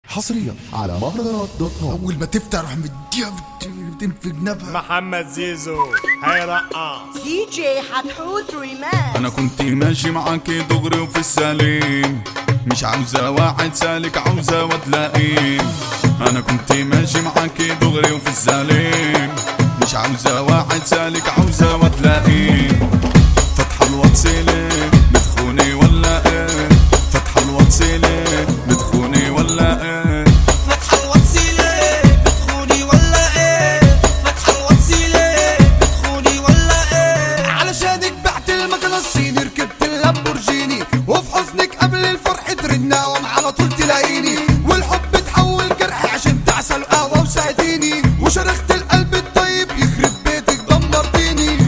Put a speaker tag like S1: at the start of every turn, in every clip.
S1: حصريا على مهرجانات دوت كوم
S2: اول ما تفتح روح مديها بت- في جنبها
S3: محمد زيزو هيرقص
S4: دي جي حتحوت ريمان
S5: انا كنت ماشي معاكي دغري وفي السليم مش عاوزة واحد سالك عاوزة واد لئيم انا كنت ماشي معاكي دغري وفي السليم مش عاوزة واحد سالك عاوزة واد لئيم فتح الواتس ليه بتخوني ولا ايه فتح الواتس ليه بتخوني ولا ايه
S6: فتح الوسيلة بتخوني ولا ايه فتح الوسيلة بتخوني ولا ايه
S2: علشانك بعت المكنة الصيني ركبت اللامبورجيني وفي حزنك قبل الفرح ترنا وام على طول تلاقيني والحب تحول جرح عشان تعسل قهوة وساعديني وشرخت القلب الطيب يخرب بيتك دمرتيني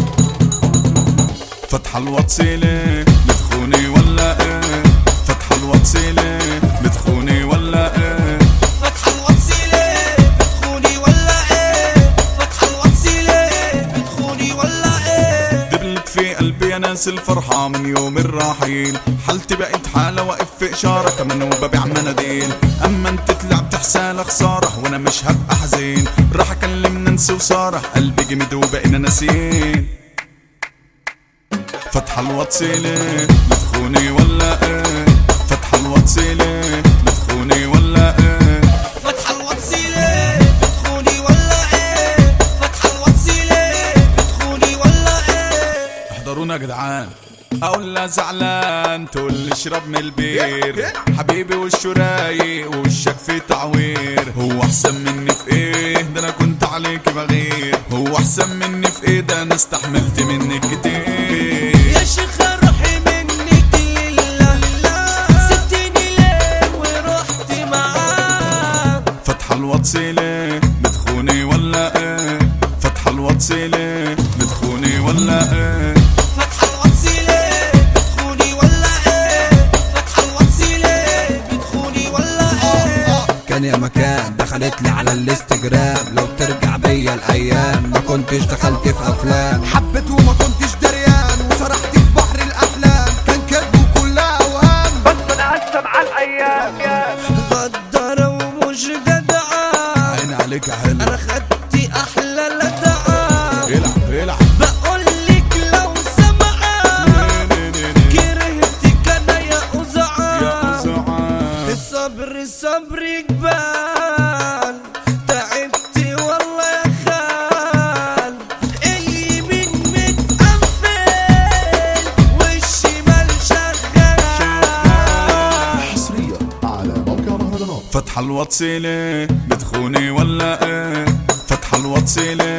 S5: فتح الواتس ليه بتخوني ولا ايه فتح الواتس ليه بتخوني ولا ايه
S6: فتح الوسيلة بتخوني ولا ايه فتح الوسيلة بتخوني ولا ايه
S5: دبلت في قلبي يا ناس الفرحة من يوم الرحيل حالتي بقت حالة واقف في إشارة كمان وببيع مناديل أما أنت تلعب تحسالة خسارة وأنا مش هبقى حزين راح أكلم نانسي وسارة قلبي جمد وبقينا ناسيين فتح الواتس ليه بتخوني ولا ايه فتح الواتس ليه بتخوني ولا ايه
S6: فتح الوسيلة بتخوني ولا ايه فتح الوسيلة بتخوني ولا ايه
S5: احضرونا يا جدعان اقول لا زعلان تقول لي اشرب من البير حبيبي وشه رايق ووشك فيه تعوير هو احسن مني في ايه ده انا كنت عليك بغير هو احسن مني في ايه ده انا استحملت منك كتير
S6: يا شيخ روحي منك لله سبتني ليه ورحت معاه
S5: فتح الواتس ليه بتخوني ولا ايه فتح الواتس ليه بتخوني ولا ايه
S6: فتح الوسيلة بتخوني ولا ايه فتح الوسيلة بتخوني ولا ايه
S2: كان يا مكان دخلت لي على الانستجرام لو ترجع بيا الايام ما كنتش دخلت في افلام حبيت وما كنتش دريان وسرحت في بحر الاحلام كان كذب وكلها اوهام
S6: غدارة ومش جدعة
S5: عين عليك يا حلو
S6: انا خدت احلى لدعة
S5: العب العب
S6: بقول لك لو سمعة كرهتك انا يا
S5: يا
S6: أزعة
S5: أزعة
S6: الصبر صبر جبال تعبت والله يا خال اليمين متقفل والشمال شغال
S1: حصريا على موقع مهرجانات
S5: فتح الواتس ليه بتخوني ولا ايه فتح الواتس ليه